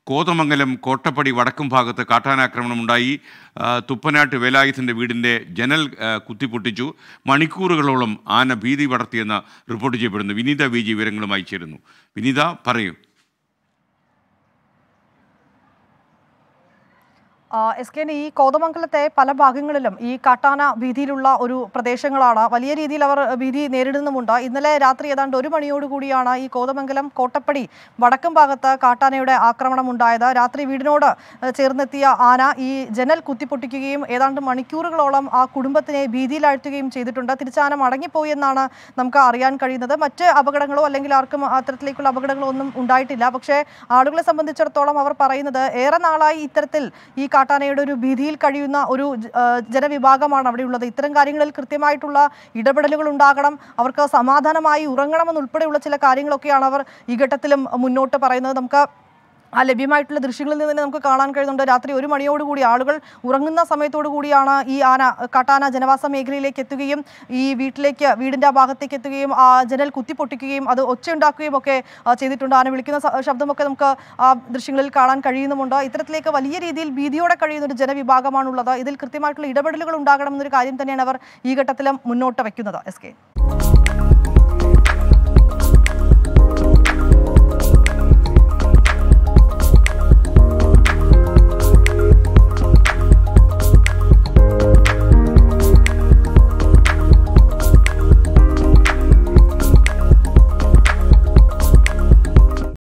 കോതമംഗലം കോട്ടപ്പടി വടക്കും ഭാഗത്ത് കാട്ടാനാക്രമണമുണ്ടായി ആ, തുപ്പനാട്ട് വേലായുധൻ്റെ വീടിൻ്റെ ജനൽ ആ, കുത്തിപ്പൊട്ടിച്ചു മണിക്കൂറുകളോളം ആന ഭീതി പടർത്തിയെന്ന് റിപ്പോർട്ട് ചെയ്യപ്പെടുന്നു വിനീത വി ജി വിവരങ്ങളുമായി ചേരുന്നു വിനീത പറയൂ എസ് കെ ഈ കോതമംഗലത്തെ പല ഭാഗങ്ങളിലും ഈ കാട്ടാന ഭീതിയിലുള്ള ഒരു പ്രദേശങ്ങളാണ് വലിയ രീതിയിൽ അവർ ഭീതി നേരിടുന്നുമുണ്ട് ഇന്നലെ രാത്രി ഏതാണ്ട് ഒരു മണിയോടുകൂടിയാണ് ഈ കോതമംഗലം കോട്ടപ്പടി വടക്കും ഭാഗത്ത് കാട്ടാനയുടെ ആക്രമണം ഉണ്ടായത് രാത്രി വീടിനോട് ഏഹ്, ചേർന്നെത്തിയ ആന ഈ ജനൽ കുത്തിപ്പൊട്ടിക്കുകയും ഏതാണ്ട് മണിക്കൂറുകളോളം ആ കുടുംബത്തിനെ ഭീതിയിലാഴ്ത്തുകയും ചെയ്തിട്ടുണ്ട് തിരിച്ചാന മടങ്ങിപ്പോയി എന്നാണ് നമുക്ക് അറിയാൻ കഴിയുന്നത് മറ്റ് അപകടങ്ങളോ അല്ലെങ്കിൽ ആർക്കും അത്തരത്തിലേക്കുള്ള അപകടങ്ങളോ ഒന്നും ഉണ്ടായിട്ടില്ല പക്ഷേ ആളുകളെ സംബന്ധിച്ചിടത്തോളം അവർ പറയുന്നത് ഏറെ നാളായി ഇത്തരത്തിൽ ഈ കാട്ടാനയുടെ ഒരു ഭീതിയിൽ കഴിയുന്ന ഒരു ജ- ആ, ജനവിഭാഗമാണ് അവിടെയുള്ളത് ഇത്തരം കാര്യങ്ങളിൽ കൃത്യമായിട്ടുള്ള ഇടപെടലുകൾ ഉണ്ടാകണം അവർക്ക് സമാധാനമായി ഉറങ്ങണമെന്നുൾപ്പെടെയുള്ള ചില കാര്യങ്ങളൊക്കെയാണ് അവർ ഈ ഘട്ടത്തിലും മുന്നോട്ട് പറയുന്നത് നമുക്ക് ആ ലഭ്യമായിട്ടുള്ള ദൃശ്യങ്ങളിൽ നിന്ന് തന്നെ നമുക്ക് കാണാൻ കഴിയുന്നുണ്ട് രാത്രി ഒരു മണിയോടുകൂടി ആളുകൾ ഉറങ്ങുന്ന സമയത്തോടു കൂടിയാണ് ഈ ആന കാട്ടാന ജനവാസ മേഖലയിലേക്ക് എത്തുകയും ഈ വീട്ടിലേക്ക് വീടിന്റെ ആ ഭാഗത്തേക്ക് എത്തുകയും ആ ജനൽ കുത്തിപ്പൊട്ടിക്കുകയും അത് ഒച്ചയുണ്ടാക്കുകയും ഒക്കെ ആ, ചെയ്തിട്ടുണ്ട് ആന വിളിക്കുന്ന സ- ശബ്ദമൊക്കെ നമുക്ക് ആ ദൃശ്യങ്ങളിൽ കാണാൻ കഴിയുന്നുമുണ്ട് ഇത്തരത്തിലേക്ക് വലിയ രീതിയിൽ ഭീതിയോടെ കഴിയുന്ന ഒരു ജനവിഭാഗമാണുള്ളത് ഇതിൽ കൃത്യമായിട്ടുള്ള ഇടപെടലുകൾ ഉണ്ടാകണമെന്നൊരു കാര്യം തന്നെയാണ് അവർ ഈ ഘട്ടത്തിലും മുന്നോട്ട് വയ്ക്കുന്നത് എസ് കെ